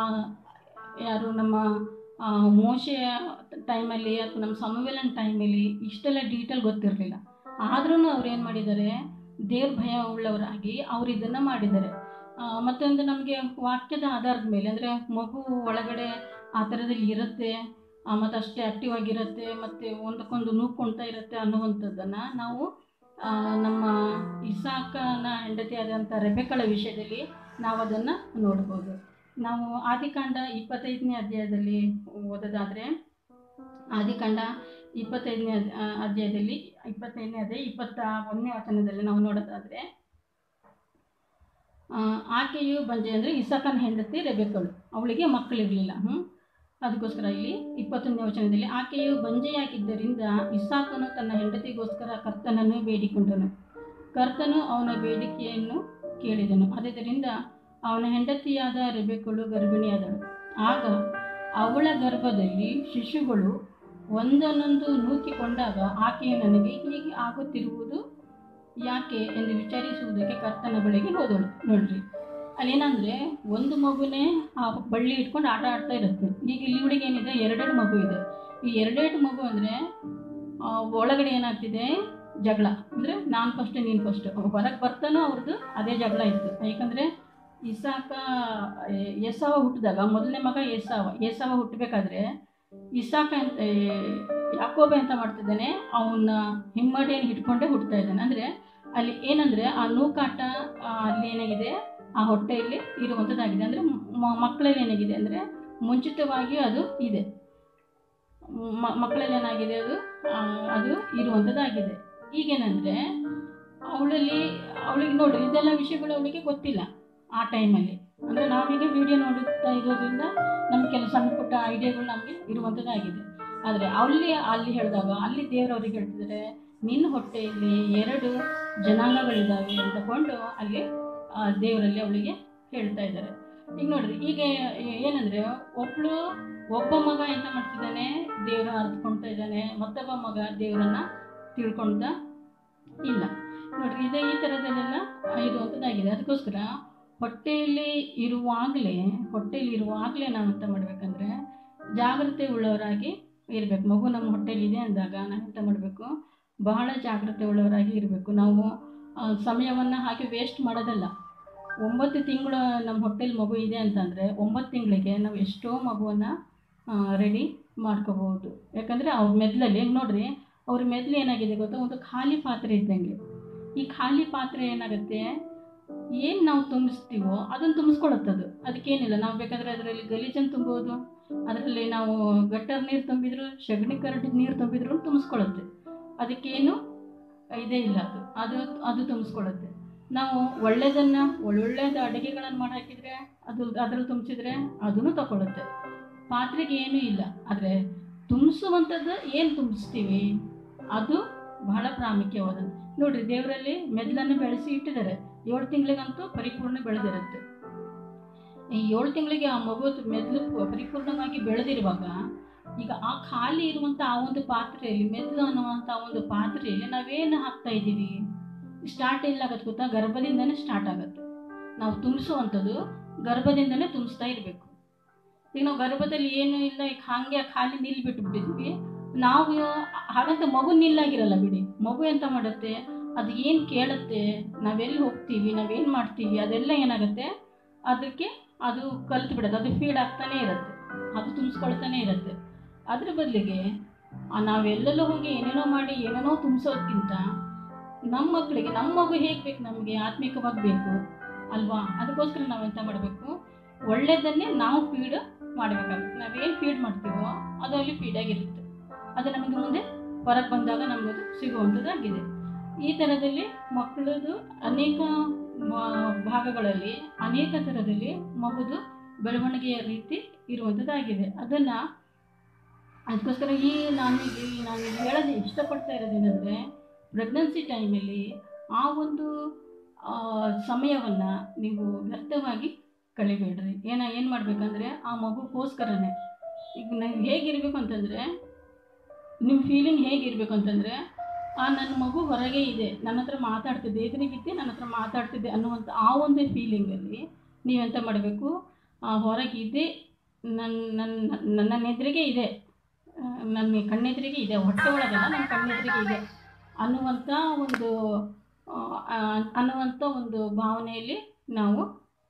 ಯಾರು ನಮ್ಮ ಆ, ಮೋಶೆಯ ಟೈಮಲ್ಲಿ ಅಥವಾ ನಮ್ಮ ಸಮವೇಲನ್ ಟೈಮಲ್ಲಿ ಇಷ್ಟೆಲ್ಲ ಡೀಟೇಲ್ ಗೊತ್ತಿರಲಿಲ್ಲ ಆದ್ರೂ ಅವ್ರು ಏನು ಮಾಡಿದ್ದಾರೆ ದೇವ್ರ ಭಯ ಉಳ್ಳವರಾಗಿ ಅವ್ರು ಇದನ್ನು ಮಾಡಿದ್ದಾರೆ ಆ, ಮತ್ತೊಂದು ನಮಗೆ ವಾಕ್ಯದ ಆಧಾರದ ಮೇಲೆ ಅಂದರೆ ಮಗು ಒಳಗಡೆ ಆ ಥರದಲ್ಲಿ ಇರುತ್ತೆ ಮತ್ತು ಅಷ್ಟೇ ಆ್ಯಕ್ಟಿವ್ ಆಗಿರುತ್ತೆ ಮತ್ತು ಒಂದಕ್ಕೊಂದು ನೂಕ್ಕೊಳ್ತಾ ಇರುತ್ತೆ ಅನ್ನುವಂಥದ್ದನ್ನು ನಾವು ಆ, ನಮ್ಮ ಇಸಾಕನ ಹೆಂಡತಿಯಾದಂಥ ರೆಬೆಕಳ ವಿಷಯದಲ್ಲಿ ನಾವು ಅದನ್ನು ನೋಡ್ಬೋದು ನಾವು ಆದಿಕಾಂಡ ಇಪ್ಪತ್ತೈದನೇ ಅಧ್ಯಾಯದಲ್ಲಿ ಓದೋದಾದರೆ ಆದಿಕಾಂಡ ಇಪ್ಪತ್ತೈದನೇ ಅದ್- ಆ, ಅಧ್ಯಾಯದಲ್ಲಿ ಇಪ್ಪತ್ತೈದನೇ ಅಧ್ಯಾಯ ಇಪ್ಪತ್ತ ಒಂದನೇ ವಚನದಲ್ಲಿ ನಾವು ನೋಡೋದಾದರೆ ಆ, ಆಕೆಯು ಬಂಜೆ ಅಂದರೆ ಇಸಾಕನ ಹೆಂಡತಿ ರೆಬೆಕಳು ಅವಳಿಗೆ ಮಕ್ಕಳಿರಲಿಲ್ಲ ಹ್ಞೂ ಅದಕ್ಕೋಸ್ಕರ ಇಲ್ಲಿ ಇಪ್ಪತ್ತೊಂದನೇ ವಚನದಲ್ಲಿ ಆಕೆಯು ಬಂಜೆಯಾಗಿದ್ದರಿಂದ ಇಸಾಕನು ತನ್ನ ಹೆಂಡತಿಗೋಸ್ಕರ ಕರ್ತನನ್ನು ಬೇಡಿಕೊಂಡನು ಕರ್ತನು ಅವನ ಬೇಡಿಕೆಯನ್ನು ಕೇಳಿದನು ಆದ್ದರಿಂದ ಅವನ ಹೆಂಡತಿಯಾದ ರೆಬೆಕಳು ಗರ್ಭಿಣಿಯಾದಳು ಆಗ ಅವಳ ಗರ್ಭದಲ್ಲಿ ಶಿಶುಗಳು ಒಂದನ್ನೊಂದು ನೂಕಿಕೊಂಡಾಗ ಆಕೆಯು ನನಗೆ ಹೀಗೆ ಆಗುತ್ತಿರುವುದು ಯಾಕೆ ಎಂದು ವಿಚಾರಿಸುವುದಕ್ಕೆ ಕರ್ತನ ಬಳಿಗೆ ಹೋದಳು ನೋಡ್ರಿ ಅಲ್ಲೇನಂದರೆ ಒಂದು ಮಗುನೇ ಆ ಬಳ್ಳಿ ಇಟ್ಕೊಂಡು ಆಟ ಆಡ್ತಾ ಇರುತ್ತೆ ಈಗ ಇಲ್ಲಿ ಹುಡುಗಿ ಏನಿದೆ ಎರಡೆರಡು ಮಗು ಇದೆ ಈ ಎರಡೆರಡು ಮಗು ಅಂದರೆ ಒಳಗಡೆ ಏನಾಗ್ತಿದೆ ಜಗಳ ಅಂದರೆ ನಾನು ಫಸ್ಟ್ ನೀನು ಫಸ್ಟ್ ಹೊರಗೆ ಬರ್ತಾನೋ ಅವ್ರದ್ದು ಅದೇ ಜಗಳ ಇತ್ತು ಯಾಕಂದರೆ ಇಸಾಕ ಎ- ಏಸಾವ ಹುಟ್ಟಿದಾಗ ಮೊದಲನೇ ಮಗ ಏಸಾವ ಏಸಾವ ಹುಟ್ಟಬೇಕಾದ್ರೆ ಇಸಾಕ ಅಂತ ಏ, ಯಾಕೋಬೆ ಅಂತ ಮಾಡ್ತಿದ್ದಾನೆ ಅವನ ಹಿಮ್ಮಡಿಯನ್ನು ಹಿಡ್ಕೊಂಡೇ ಹುಟ್ತಾ ಇದ್ದಾನೆ ಅಂದರೆ ಅಲ್ಲಿ ಏನಂದರೆ ಆ ನೂಕಾಟ ಆ, ಅಲ್ಲಿ ಏನಾಗಿದೆ ಆ ಹೊಟ್ಟೆಯಲ್ಲಿ ಇರುವಂಥದ್ದಾಗಿದೆ ಅಂದರೆ ಮಕ್ಕಳಲ್ಲಿ ಏನಾಗಿದೆ ಅಂದರೆ ಮುಂಚಿತವಾಗಿ ಅದು ಇದೆ ಮ- ಮಕ್ಕಳಲ್ಲಿ ಏನಾಗಿದೆ ಅದು ಆ, ಅದು ಇರುವಂಥದ್ದಾಗಿದೆ ಈಗೇನಂದರೆ ಅವಳಲ್ಲಿ ಅವಳಿಗೆ ನೋಡಿ ಇದೆಲ್ಲ ವಿಷಯಗಳು ಅವಳಿಗೆ ಗೊತ್ತಿಲ್ಲ ಆ ಟೈಮಲ್ಲಿ ಅಂದರೆ ನಾವೀಗ ವಿಡಿಯೋ ನೋಡುತ್ತಾ ಇರೋದ್ರಿಂದ ನಮ್ಗೆ ಕೆಲವು ಸಣ್ಣ ಪುಟ್ಟ ಐಡಿಯಾಗಳು ನಮಗೆ ಇರುವಂಥದ್ದಾಗಿದೆ ಆದರೆ ಅಲ್ಲಿ ಅಲ್ಲಿ ಹೇಳಿದಾಗ ಅಲ್ಲಿ ದೇವರವ್ರಿಗೆ ಹೇಳ್ತಿದ್ದಾರೆ ನಿನ್ನ ಹೊಟ್ಟೆಯಲ್ಲಿ ಎರಡು ಜನಾಂಗಗಳಿದ್ದಾವೆ ಅಂತಕೊಂಡು ಅಲ್ಲಿ ಆ, ದೇವರಲ್ಲಿ ಅವಳಿಗೆ ಹೇಳ್ತಾ ಇದ್ದಾರೆ ಈಗ ನೋಡ್ರಿ ಈಗ ಏನಂದರೆ ಒಬ್ಬಳು ಒಬ್ಬ ಮಗ ಎಂತ ಮಾಡ್ತಿದ್ದಾನೆ ದೇವರ ಅರ್ತ್ಕೊಳ್ತಾ ಇದ್ದಾನೆ ಮತ್ತೊಬ್ಬ ಮಗ ದೇವರನ್ನ ತಿಳ್ಕೊಳ್ತಾ ಇಲ್ಲ ನೋಡ್ರಿ ಇದೇ ಈ ಥರದಲ್ಲೆಲ್ಲ ಇರುವಂಥದ್ದಾಗಿದೆ ಅದಕ್ಕೋಸ್ಕರ ಹೊಟ್ಟೆಯಲ್ಲಿ ಇರುವಾಗಲೇ ಹೊಟ್ಟೆಯಲ್ಲಿ ಇರುವಾಗಲೇ ನಾವು ಎಂತ ಮಾಡಬೇಕಂದ್ರೆ ಜಾಗ್ರತೆ ಉಳ್ಳವರಾಗಿ ಇರಬೇಕು ಮಗು ನಮ್ಮ ಹೊಟ್ಟೆಯಲ್ಲಿ ಇದೆ ಅಂದಾಗ ನಾವು ಎಂತ ಮಾಡಬೇಕು ಬಹಳ ಜಾಗ್ರತೆ ಉಳ್ಳವರಾಗಿ ಇರಬೇಕು ನಾವು ಸಮಯವನ್ನು ಹಾಗೆ ವೇಸ್ಟ್ ಮಾಡೋದಲ್ಲ ಒಂಬತ್ತು ತಿಂಗಳು ನಮ್ಮ ಹೊಟ್ಟೆಲಿ ಮಗು ಇದೆ ಅಂತಂದರೆ ಒಂಬತ್ತು ತಿಂಗಳಿಗೆ ನಾವು ಎಷ್ಟೋ ಮಗುವನ್ನು ರೆಡಿ ಮಾಡ್ಕೋಬೋದು ಯಾಕಂದರೆ ಅವ್ರ ಮೆದ್ಲಲ್ಲಿ ನೋಡ್ರಿ ಅವ್ರ ಮೆದ್ಲು ಏನಾಗಿದೆ ಗೊತ್ತಾ ಒಂದು ಖಾಲಿ ಪಾತ್ರೆ ಇದ್ದಂಗೆ ಈ ಖಾಲಿ ಪಾತ್ರೆ ಏನಾಗುತ್ತೆ ಏನು ನಾವು ತುಂಬಿಸ್ತೀವೋ ಅದನ್ನು ತುಂಬಿಸ್ಕೊಳತ್ತದು ಅದಕ್ಕೇನಿಲ್ಲ ನಾವು ಬೇಕಾದರೆ ಅದರಲ್ಲಿ ಗಲೀಜನ್ನು ತುಂಬೋದು ಅದರಲ್ಲಿ ನಾವು ಗಟ್ಟರ್ ನೀರು ತುಂಬಿದ್ರು ಸಗಣಿ ಕರಡಿದ ನೀರು ತುಂಬಿದ್ರು ತುಂಬಿಸ್ಕೊಳುತ್ತೆ ಅದಕ್ಕೇನು ಇದೇ ಇಲ್ಲ ಅದು ಅದು ಅದು ತುಂಬಿಸ್ಕೊಳುತ್ತೆ ನಾವು ಒಳ್ಳೆಯದನ್ನು ಒಳ್ಳೊಳ್ಳೆದ ಅಡುಗೆಗಳನ್ನು ಮಾಡಿ ಹಾಕಿದರೆ ಅದು ಅದ್ರಲ್ಲಿ ತುಂಬಿಸಿದ್ರೆ ಅದನ್ನು ತಗೊಳುತ್ತೆ ಪಾತ್ರೆಗೆ ಏನೂ ಇಲ್ಲ ಆದರೆ ತುಂಬಿಸುವಂಥದ್ದು ಏನು ತುಂಬಿಸ್ತೀವಿ ಅದು ಬಹಳ ಪ್ರಾಮುಖ್ಯವಾದದ್ದು ನೋಡಿರಿ ದೇವರಲ್ಲಿ ಮೆದ್ಲನ್ನು ಬೆಳೆಸಿ ಇಟ್ಟಿದ್ದಾರೆ ಏಳು ತಿಂಗಳಿಗಂತೂ ಪರಿಪೂರ್ಣ ಬೆಳೆದಿರುತ್ತೆ ಈ ಏಳು ತಿಂಗಳಿಗೆ ಆ ಮಗು ಮೆದ್ಲು ಪರಿಪೂರ್ಣವಾಗಿ ಬೆಳೆದಿರುವಾಗ ಈಗ ಆ ಖಾಲಿ ಇರುವಂಥ ಆ ಒಂದು ಪಾತ್ರೆಯಲ್ಲಿ ಮೆದ್ಲು ಅನ್ನುವಂಥ ಒಂದು ಪಾತ್ರೆಯಲ್ಲಿ ನಾವೇನು ಹಾಕ್ತಾ ಇದ್ದೀವಿ ಸ್ಟಾರ್ಟ್ ಎಲ್ಲಾಗತ್ತೆ ಗೊತ್ತಾ ಗರ್ಭದಿಂದನೇ ಸ್ಟಾರ್ಟ್ ಆಗುತ್ತೆ ನಾವು ತುಂಬಿಸುವಂಥದ್ದು ಗರ್ಭದಿಂದನೇ ತುಂಬಿಸ್ತಾ ಇರಬೇಕು ಈಗ ನಾವು ಗರ್ಭದಲ್ಲಿ ಏನು ಇಲ್ಲ ಈಗ ಹಾಗೆ ಖಾಲಿ ನಿಲ್ ಬಿಟ್ಬಿಟ್ಟಿದ್ವಿ ನಾವು ಹಾಗಂತ ಮಗು ನಿಲ್ಲಾಗಿರಲ್ಲ ಬಿಡಿ ಮಗು ಎಂತ ಮಾಡುತ್ತೆ ಅದು ಏನು ಕೇಳುತ್ತೆ ನಾವೆಲ್ಲಿ ಹೋಗ್ತೀವಿ ನಾವೇನು ಮಾಡ್ತೀವಿ ಅದೆಲ್ಲ ಏನಾಗುತ್ತೆ ಅದಕ್ಕೆ ಅದು ಕಲ್ತು ಬಿಡುತ್ತೆ ಅದು ಫೀಡ್ ಆಗ್ತಾನೆ ಇರುತ್ತೆ ಅದು ತುಂಬಿಸ್ಕೊಳ್ತಾನೆ ಇರುತ್ತೆ ಅದ್ರ ಬದಲಿಗೆ ನಾವೆಲ್ಲೆಲ್ಲೋ ಹೋಗಿ ಏನೇನೋ ಮಾಡಿ ಏನೇನೋ ತುಂಬಿಸೋದ್ಕಿಂತ ನಮ್ಮ ಮಕ್ಕಳಿಗೆ ನಮ್ಮ ಮಗು ಹೇಗೆ ಬೇಕು ನಮಗೆ ಆತ್ಮಿಕವಾಗಿ ಬೇಕು ಅಲ್ವಾ ಅದಕ್ಕೋಸ್ಕರ ನಾವು ಎಂತ ಮಾಡಬೇಕು ಒಳ್ಳೆಯದನ್ನೇ ನಾವು ಫೀಡ್ ಮಾಡಬೇಕಾಗುತ್ತೆ ನಾವೇನು ಫೀಡ್ ಮಾಡ್ತೀವೋ ಅದು ಅಲ್ಲಿ ಫೀಡಾಗಿರುತ್ತೆ ಅದು ನಮಗೆ ಮುಂದೆ ಹೊರಗೆ ಬಂದಾಗ ನಮಗದು ಸಿಗುವಂಥದ್ದಾಗಿದೆ ಈ ಥರದಲ್ಲಿ ಮಕ್ಕಳದು ಅನೇಕ ಮ- ಭಾಗಗಳಲ್ಲಿ ಅನೇಕ ಥರದಲ್ಲಿ ಮಗುದು ಬೆಳವಣಿಗೆಯ ರೀತಿ ಇರುವಂಥದ್ದಾಗಿದೆ ಅದನ್ನು ಅದಕ್ಕೋಸ್ಕರ ಈ ನಾನು ಈ ನಾನು ಇಲ್ಲಿ ಹೇಳೋದು ಇಷ್ಟಪಡ್ತಾ ಇರೋದೇನೆಂದರೆ ಪ್ರೆಗ್ನೆನ್ಸಿ ಟೈಮಲ್ಲಿ ಆ ಒಂದು ಸಮಯವನ್ನು ನೀವು ವ್ಯರ್ಥವಾಗಿ ಕಳಿಬೇಡ್ರಿ ಏನ ಏನು ಮಾಡಬೇಕಂದ್ರೆ ಆ ಮಗುಗೋಸ್ಕರನೇ ಈಗ ನಾವು ಹೇಗಿರಬೇಕು ಅಂತಂದರೆ ನಿಮ್ಮ ಫೀಲಿಂಗ್ ಹೇಗಿರಬೇಕು ಅಂತಂದರೆ ಆ ನನ್ನ ಮಗು ಹೊರಗೆ ಇದೆ ನನ್ನ ಹತ್ರ ಮಾತಾಡ್ತಿದ್ದೆ ಎದುರಿಗಿದ್ದೆ ನನ್ನ ಹತ್ರ ಮಾತಾಡ್ತಿದ್ದೆ ಅನ್ನುವಂಥ ಆ ಒಂದು ಫೀಲಿಂಗಲ್ಲಿ ನೀವೆಂತ ಮಾಡಬೇಕು ಆ ಹೊರಗಿದೆ ನನ್ನ ನನ್ನ ನನ್ನ ಎದುರಿಗೆ ಇದೆ ಆ, ನನ್ನ ಕಣ್ಣೆದುರಿಗೆ ಇದೆ ಹೊಟ್ಟೆ ಒಳಗಲ್ಲ ನನ್ನ ಕಣ್ಣೆದುರಿಗೆ ಇದೆ ಅನ್ನುವಂಥ ಒಂದು ಆ, ಅನ್ನುವಂಥ ಒಂದು ಭಾವನೆಯಲ್ಲಿ ನಾವು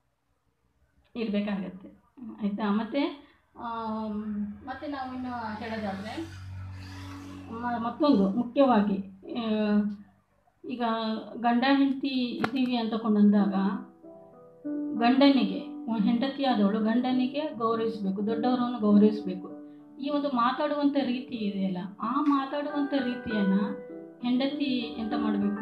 ಇರಬೇಕಾಗತ್ತೆ ಆಯಿತಾ ಮತ್ತು ಮತ್ತು ನಾವು ಇನ್ನು ಹೇಳೋದಾದರೆ ಮ- ಮತ್ತೊಂದು ಮುಖ್ಯವಾಗಿ ಆ, ಈಗ ಗಂಡ ಹೆಂಡತಿ ಇದ್ದೀವಿ ಅಂತಕೊಂಡಂದಾಗ ಗಂಡನಿಗೆ ಹೆಂಡತಿಯಾದವಳು ಗಂಡನಿಗೆ ಗೌರವಿಸಬೇಕು ದೊಡ್ಡವರನ್ನು ಗೌರವಿಸಬೇಕು ಈ ಒಂದು ಮಾತಾಡುವಂಥ ರೀತಿ ಇದೆಯಲ್ಲ ಆ ಮಾತಾಡುವಂಥ ರೀತಿಯನ್ನು ಹೆಂಡತಿ ಎಂತ ಮಾಡಬೇಕು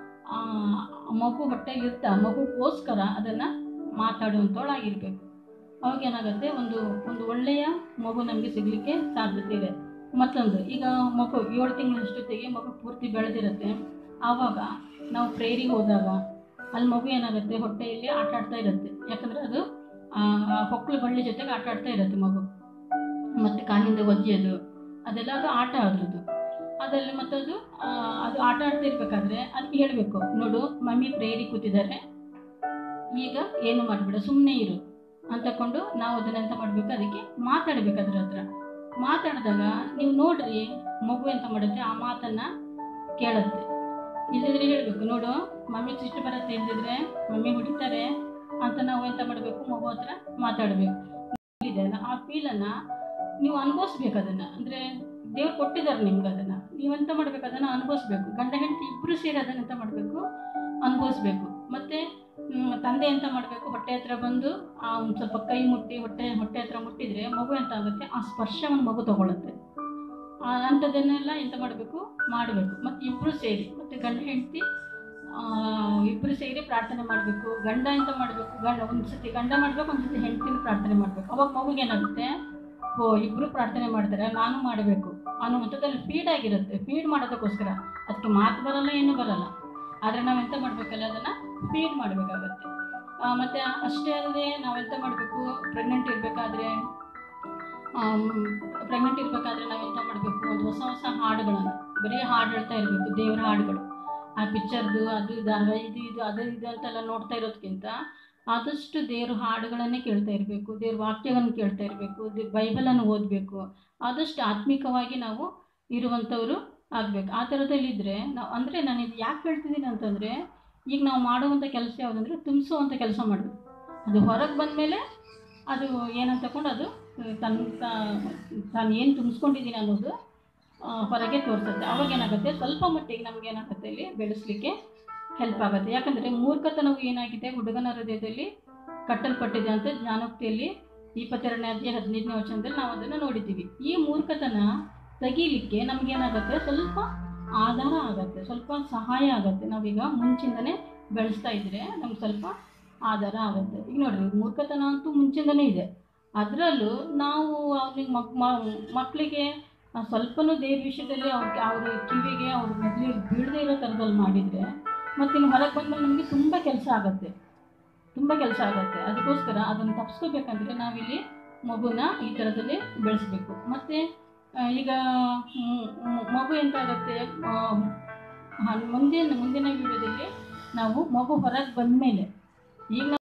ಮಗು ಹೊಟ್ಟೆಲಿರ್ತಾ ಮಗುಗೋಸ್ಕರ ಅದನ್ನು ಮಾತಾಡುವಂಥವಳಾಗಿರ್ಬೇಕು ಅವಾಗ ಏನಾಗುತ್ತೆ ಒಂದು ಒಂದು ಒಳ್ಳೆಯ ಮಗು ನಮಗೆ ಸಿಗಲಿಕ್ಕೆ ಸಾಧ್ಯತೆ ಇದೆ ಮತ್ತೊಂದು ಈಗ ಮಗು ಏಳು ತಿಂಗಳಷ್ಟೊತ್ತಿಗೆ ಮಗು ಪೂರ್ತಿ ಬೆಳೆದಿರುತ್ತೆ ಆವಾಗ ನಾವು ಪ್ರೇರಿಗೆ ಹೋದಾಗ ಅಲ್ಲಿ ಮಗು ಏನಾಗುತ್ತೆ ಹೊಟ್ಟೆಯಲ್ಲಿ ಆಟ ಆಡ್ತಾ ಇರುತ್ತೆ ಯಾಕಂದರೆ ಅದು ಆ, ಆ ಹೊಕ್ಕಳು ಬಳ್ಳಿ ಜೊತೆಗೆ ಆಟ ಆಡ್ತಾ ಇರುತ್ತೆ ಮಗು ಮತ್ತು ಕಾಲಿಂದ ಒದ್ದೆಯೋದು ಅದೆಲ್ಲ ಅದು ಆಟ ಅದ್ರದ್ದು ಅದರಲ್ಲಿ ಮತ್ತದು ಆ, ಅದು ಆಟ ಆಡ್ತಾ ಇರ್ಬೇಕಾದ್ರೆ ಅದಕ್ಕೆ ಹೇಳಬೇಕು ನೋಡು ಮಮ್ಮಿ ಪ್ರೇರಿ ಕೂತಿದ್ದಾರೆ ಈಗ ಏನು ಮಾಡಬೇಡ ಸುಮ್ಮನೆ ಇರು ಅಂತಕೊಂಡು ನಾವು ಅದನ್ನ ಎಂತ ಮಾಡಬೇಕು ಅದಕ್ಕೆ ಮಾತಾಡ್ಬೇಕು ಅದ್ರ ಹತ್ರ ಮಾತಾಡಿದಾಗ ನೀವು ನೋಡ್ರಿ ಮಗು ಎಂತ ಮಾಡುತ್ತೆ ಆ ಮಾತನ್ನ ಕೇಳುತ್ತೆ ಇಲ್ಲದಿದ್ರೆ ಹೇಳಬೇಕು ನೋಡು ಮಮ್ಮಿ ಸಿಟ್ಟು ಬರುತ್ತೆ ಇಲ್ದಿದ್ರೆ ಮಮ್ಮಿ ಹೊಡಿತಾರೆ ಅಂತ ನಾವು ಎಂತ ಮಾಡಬೇಕು ಮಗು ಹತ್ರ ಮಾತಾಡಬೇಕು ಇದೆಯಲ್ಲ ಆ ಫೀಲನ್ನು ನೀವು ಅನುಭವಿಸ್ಬೇಕು ಅದನ್ನು ಅಂದರೆ ದೇವ್ರು ಕೊಟ್ಟಿದ್ದಾರೆ ನಿಮ್ಗೆ ಅದನ್ನು ನೀವೆಂತ ಮಾಡ್ಬೇಕು ಅದನ್ನು ಅನುಭವಿಸ್ಬೇಕು ಗಂಡ ಹೆಂಡತಿ ಇಬ್ಬರು ಸೇರಿ ಅದನ್ನು ಎಂತ ಮಾಡಬೇಕು ಅನುಭವಿಸ್ಬೇಕು ಮತ್ತು ತಂದೆ ಎಂತ ಮಾಡಬೇಕು ಹೊಟ್ಟೆ ಹತ್ರ ಬಂದು ಆ ಒಂದು ಸ್ವಲ್ಪ ಕೈ ಮುಟ್ಟಿ ಹೊಟ್ಟೆ ಹೊಟ್ಟೆ ಹತ್ರ ಮುಟ್ಟಿದರೆ ಮಗು ಎಂತ ಆಗುತ್ತೆ ಆ ಸ್ಪರ್ಶವನ್ನು ಮಗು ತಗೊಳುತ್ತೆ ಆ ಅಂಥದ್ದನ್ನೆಲ್ಲ ಎಂತ ಮಾಡಬೇಕು ಮಾಡಬೇಕು ಮತ್ತು ಇಬ್ಬರು ಸೇರಿ ಮತ್ತು ಗಂಡ ಹೆಂಡತಿ ಇಬ್ಬರು ಸೇರಿ ಪ್ರಾರ್ಥನೆ ಮಾಡಬೇಕು ಗಂಡ ಎಂತ ಮಾಡಬೇಕು ಗಂಡ ಒಂದು ಸತಿ ಗಂಡ ಮಾಡಬೇಕು ಒಂದು ಸತಿ ಹೆಂಡತಿನ ಪ್ರಾರ್ಥನೆ ಮಾಡಬೇಕು ಅವಾಗ ಮಗುಗೆ ಏನಾಗುತ್ತೆ ಓ ಇಬ್ಬರು ಪ್ರಾರ್ಥನೆ ಮಾಡ್ತಾರೆ ನಾನು ಮಾಡಬೇಕು ಅನ್ನುವಂಥದ್ದಲ್ಲಿ ಫೀಡ್ ಆಗಿರುತ್ತೆ ಫೀಡ್ ಮಾಡೋದಕ್ಕೋಸ್ಕರ ಅದಕ್ಕೆ ಮಾತು ಬರಲ್ಲ ಏನೂ ಬರಲ್ಲ ಆದರೆ ನಾವು ಎಂತ ಮಾಡಬೇಕಲ್ಲ ಅದನ್ನು ಫೀಡ್ ಮಾಡಬೇಕಾಗತ್ತೆ ಮತ್ತು ಅಷ್ಟೇ ಅಲ್ಲದೆ ನಾವೆಂತ ಮಾಡಬೇಕು ಪ್ರೆಗ್ನೆಂಟ್ ಇರಬೇಕಾದ್ರೆ ಪ್ರೆಗ್ನೆಂಟ್ ಇರಬೇಕಾದ್ರೆ ನಾವೆಂತ ಮಾಡಬೇಕು ಒಂದು ಹೊಸ ಹೊಸ ಹಾಡುಗಳನ್ನು ಬರೀ ಹಾಡು ಹೇಳ್ತಾ ಇರಬೇಕು ದೇವರ ಹಾಡುಗಳು ಆ ಪಿಕ್ಚರ್ದು ಅದು ಇದು ಅದು ಇದು ಇದು ಅದು ಇದು ಅಂತೆಲ್ಲ ನೋಡ್ತಾ ಇರೋದಕ್ಕಿಂತ ಆದಷ್ಟು ದೇವ್ರ ಹಾಡುಗಳನ್ನೇ ಕೇಳ್ತಾ ಇರಬೇಕು ದೇವ್ರ ವಾಕ್ಯವನ್ನು ಕೇಳ್ತಾ ಇರಬೇಕು ಬೈಬಲನ್ನು ಓದಬೇಕು ಆದಷ್ಟು ಆತ್ಮಿಕವಾಗಿ ನಾವು ಇರುವಂಥವರು ಆಗಬೇಕು ಆ ಥರದಲ್ಲಿದ್ದರೆ ನಾವು ಅಂದರೆ ನಾನು ಇದು ಯಾಕೆ ಹೇಳ್ತಿದ್ದೀನಿ ಅಂತಂದರೆ ಈಗ ನಾವು ಮಾಡುವಂಥ ಕೆಲಸ ಯಾವುದಂದ್ರೆ ತುಂಬಿಸುವಂಥ ಕೆಲಸ ಮಾಡಬೇಕು ಅದು ಹೊರಗೆ ಬಂದಮೇಲೆ ಅದು ಏನಂತ ತಗೊಂಡು ಅದು ತನ್ನ ತಾನು ಏನು ತುಂಬಿಸ್ಕೊಂಡಿದ್ದೀನಿ ಅನ್ನೋದು ಆ, ಹೊರಗೆ ತೋರಿಸುತ್ತೆ ಅವಾಗ ಏನಾಗುತ್ತೆ ಸ್ವಲ್ಪ ಮಟ್ಟಿಗೆ ನಮ್ಗೆ ಏನಾಗುತ್ತೆ ಇಲ್ಲಿ ಬೆಳೆಸಲಿಕ್ಕೆ ಹೆಲ್ಪ್ ಆಗುತ್ತೆ ಯಾಕಂದರೆ ಮೂರ್ಖತನವು ಏನಾಗಿದೆ ಹುಡುಗನ ಹೃದಯದಲ್ಲಿ ಕಟ್ಟಲ್ಪಟ್ಟಿದೆ ಅಂತ ಜ್ಞಾನೋಕ್ತಿಯಲ್ಲಿ ಇಪ್ಪತ್ತೆರಡನೇ ಅಧ್ಯಾಯ ಹದಿನೈದನೇ ವಚನದಲ್ಲಿ ನಾವು ಅದನ್ನು ನೋಡಿದ್ದೀವಿ ಈ ಮೂರ್ಖತನ ತೆಗೀಲಿಕ್ಕೆ ನಮಗೇನಾಗುತ್ತೆ ಸ್ವಲ್ಪ ಆಧಾರ ಆಗುತ್ತೆ ಸ್ವಲ್ಪ ಸಹಾಯ ಆಗುತ್ತೆ ನಾವೀಗ ಮುಂಚಿಂದನೇ ಬೆಳೆಸ್ತಾ ಇದ್ದರೆ ನಮ್ಗೆ ಸ್ವಲ್ಪ ಆಧಾರ ಆಗುತ್ತೆ ಈಗ ನೋಡ್ರಿ ಮೂರ್ಖತನ ಅಂತೂ ಮುಂಚಿಂದನೇ ಇದೆ ಅದರಲ್ಲೂ ನಾವು ಅವ್ರಿಗೆ ಮಕ್ ಮಕ್ಕಳಿಗೆ ಸ್ವಲ್ಪನೂ ದೇವ್ರ ವಿಷಯದಲ್ಲಿ ಅವ್ರಿಗೆ ಅವ್ರ ಕಿವಿಗೆ ಅವ್ರ ಮೆದುಳಿಗೆ ಬೀಳದೇ ಇರೋ ಥರದಲ್ಲಿ ಮಾಡಿದರೆ ಮತ್ತು ಇನ್ನು ಹೊರಗೆ ಬಂದಮೇಲೆ ನಮಗೆ ತುಂಬ ಕೆಲಸ ಆಗುತ್ತೆ ತುಂಬ ಕೆಲಸ ಆಗುತ್ತೆ ಅದಕ್ಕೋಸ್ಕರ ಅದನ್ನು ತಪ್ಪಿಸ್ಕೋಬೇಕಂದ್ರೆ ನಾವಿಲ್ಲಿ ಮಗುನ ಈ ಥರದಲ್ಲಿ ಬೆಳೆಸಬೇಕು ಮತ್ತು ಈಗ ಮ್, ಮ್, ಮಗು ಎಂತಾಗುತ್ತೆ ಆ, ಹ- ಮುಂದಿನ ಮುಂದಿನ ವಿಡಿಯೋದಲ್ಲಿ ನಾವು ಮಗು ಹೊರಗೆ ಬಂದಮೇಲೆ ಈಗ